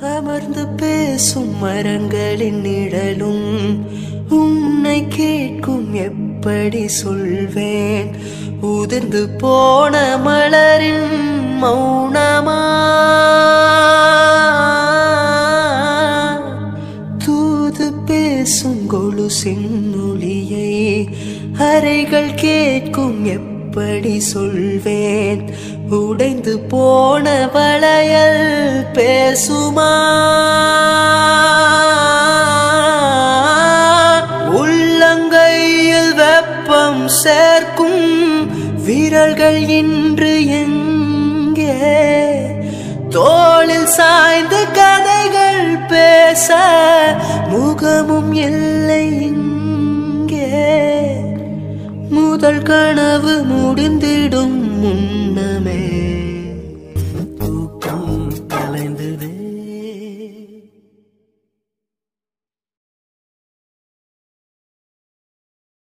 அமர்ந்து பேசும் மரங்களின் நிழலும் உன்னை கேட்கும் எப்படி சொல்வேன் உதிர்ந்து போன மலரின் மௌனமா தூது பேசும் கொலுசின் ஒளியை அறைகள் கேட்கும் எப்படி சொல்வேன் உடைந்து போன வளையல் பேசுமா உள்ளங்கையில் வெப்பம் சேர்க்கும் விரல்கள் இன்று எங்கே தோளில் சாய்ந்து கதைகள் பேச முகமும் இல்லை இங்கே முதல் கனவு முடிந்திடும் முன்னமே